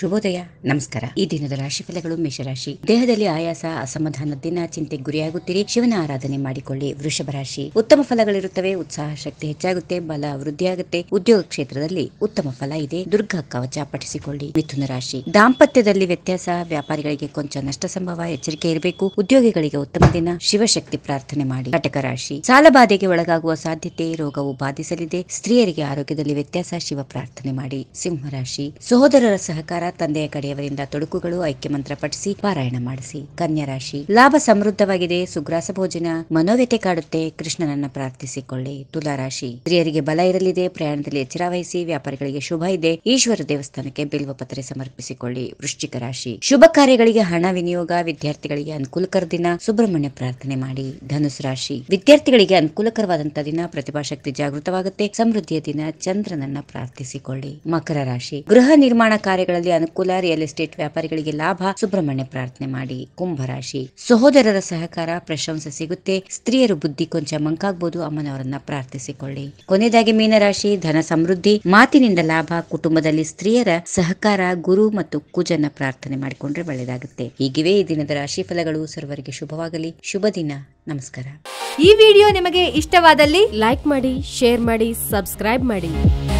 ಶುಭೋದಯ ನಮಸ್ಕಾರ ಈ ದಿನದ ರಾಶಿ ಫಲಗಳು ಮೇಷರಾಶಿ ದೇಹದಲ್ಲಿ ಆಯಾಸ ಅಸಮಾಧಾನ ದಿನ ಚಿಂತೆಗೆ ಗುರಿಯಾಗುತ್ತೀರಿ ಶಿವನ ಆರಾಧನೆ ಮಾಡಿಕೊಳ್ಳಿ ವೃಷಭ ರಾಶಿ ಉತ್ತಮ ಫಲಗಳಿರುತ್ತವೆ ಉತ್ಸಾಹ ಶಕ್ತಿ ಹೆಚ್ಚಾಗುತ್ತೆ ಬಲ ವೃದ್ಧಿಯಾಗುತ್ತೆ ಉದ್ಯೋಗ ಕ್ಷೇತ್ರದಲ್ಲಿ ಉತ್ತಮ ಫಲ ಇದೆ ದುರ್ಗಾ ಕವಚ ಪಠಿಸಿಕೊಳ್ಳಿ ಮಿಥುನ ರಾಶಿ ದಾಂಪತ್ಯದಲ್ಲಿ ವ್ಯತ್ಯಾಸ ವ್ಯಾಪಾರಿಗಳಿಗೆ ಕೊಂಚ ನಷ್ಟ ಸಂಭವ ಎಚ್ಚರಿಕೆ ಇರಬೇಕು ಉದ್ಯೋಗಿಗಳಿಗೆ ಉತ್ತಮ ದಿನ ಶಿವಶಕ್ತಿ ಪ್ರಾರ್ಥನೆ ಮಾಡಿ ಕಟಕ ರಾಶಿ ಸಾಲಬಾಧೆಗೆ ಒಳಗಾಗುವ ಸಾಧ್ಯತೆ ರೋಗವು ಬಾಧಿಸಲಿದೆ ಸ್ತ್ರೀಯರಿಗೆ ಆರೋಗ್ಯದಲ್ಲಿ ವ್ಯತ್ಯಾಸ ಶಿವ ಪ್ರಾರ್ಥನೆ ಮಾಡಿ ಸಿಂಹರಾಶಿ ಸಹೋದರರ ಸಹಕಾರ ತಂದೆಯ ಕಡೆಯವರಿಂದ ತೊಡಕುಗಳು ಐಕ್ಯ ಮಂತ್ರ ಪಠಿಸಿ ಪಾರಾಯಣ ಮಾಡಿಸಿ ಕನ್ಯಾ ರಾಶಿ ಲಾಭ ಸಮೃದ್ಧವಾಗಿದೆ ಸುಗ್ರಾಸ ಭೋಜನ ಮನೋವ್ಯತೆ ಕಾಡುತ್ತೆ ಕೃಷ್ಣನನ್ನ ಪ್ರಾರ್ಥಿಸಿಕೊಳ್ಳಿ ತುಲಾ ರಾಶಿ ಸ್ತ್ರೀಯರಿಗೆ ಬಲ ಇರಲಿದೆ ಪ್ರಯಾಣದಲ್ಲಿ ಎಚ್ಚರ ವಹಿಸಿ ವ್ಯಾಪಾರಿಗಳಿಗೆ ಶುಭ ಇದೆ ಈಶ್ವರ ದೇವಸ್ಥಾನಕ್ಕೆ ಬಿಲ್ವ ಪತ್ರೆ ಸಮರ್ಪಿಸಿಕೊಳ್ಳಿ ವೃಶ್ಚಿಕ ರಾಶಿ ಶುಭ ಕಾರ್ಯಗಳಿಗೆ ಹಣ ವಿನಿಯೋಗ ವಿದ್ಯಾರ್ಥಿಗಳಿಗೆ ಅನುಕೂಲಕರ ದಿನ ಸುಬ್ರಹ್ಮಣ್ಯ ಪ್ರಾರ್ಥನೆ ಮಾಡಿ ಧನುಸ್ ರಾಶಿ ವಿದ್ಯಾರ್ಥಿಗಳಿಗೆ ಅನುಕೂಲಕರವಾದಂತಹ ದಿನ ಪ್ರತಿಭಾಶಕ್ತಿ ಜಾಗೃತವಾಗುತ್ತೆ ಸಮೃದ್ಧಿಯ ದಿನ ಚಂದ್ರನನ್ನ ಪ್ರಾರ್ಥಿಸಿಕೊಳ್ಳಿ ಮಕರ ರಾಶಿ ಗೃಹ ನಿರ್ಮಾಣ ಕಾರ್ಯಗಳಲ್ಲಿ ಅನುಕೂಲ ರಿಯಲ್ ಎಸ್ಟೇಟ್ ವ್ಯಾಪಾರಿಗಳಿಗೆ ಲಾಭ ಸುಬ್ರಹ್ಮಣ್ಯ ಪ್ರಾರ್ಥನೆ ಮಾಡಿ ಕುಂಭರಾಶಿ ಸಹೋದರರ ಸಹಕಾರ ಪ್ರಶಂಸೆ ಸಿಗುತ್ತೆ ಸ್ತ್ರೀಯರು ಬುದ್ಧಿ ಕೊಂಚ ಮಂಕಾಗ್ಬೋದು ಅಮ್ಮನವರನ್ನ ಪ್ರಾರ್ಥಿಸಿಕೊಳ್ಳಿ ಕೊನೆಯದಾಗಿ ಮೀನರಾಶಿ ಧನ ಸಮೃದ್ಧಿ ಮಾತಿನಿಂದ ಲಾಭ ಕುಟುಂಬದಲ್ಲಿ ಸ್ತ್ರೀಯರ ಸಹಕಾರ ಗುರು ಮತ್ತು ಕುಜನ ಪ್ರಾರ್ಥನೆ ಮಾಡಿಕೊಂಡ್ರೆ ಒಳ್ಳೆಯದಾಗುತ್ತೆ ಹೀಗಿವೆ ಈ ದಿನದ ರಾಶಿ ಫಲಗಳು ಸರ್ವರಿಗೆ ಶುಭವಾಗಲಿ ಶುಭ ದಿನ ನಮಸ್ಕಾರ ಈ ವಿಡಿಯೋ ನಿಮಗೆ ಇಷ್ಟವಾದಲ್ಲಿ ಲೈಕ್ ಮಾಡಿ ಶೇರ್ ಮಾಡಿ ಸಬ್ಸ್ಕ್ರೈಬ್ ಮಾಡಿ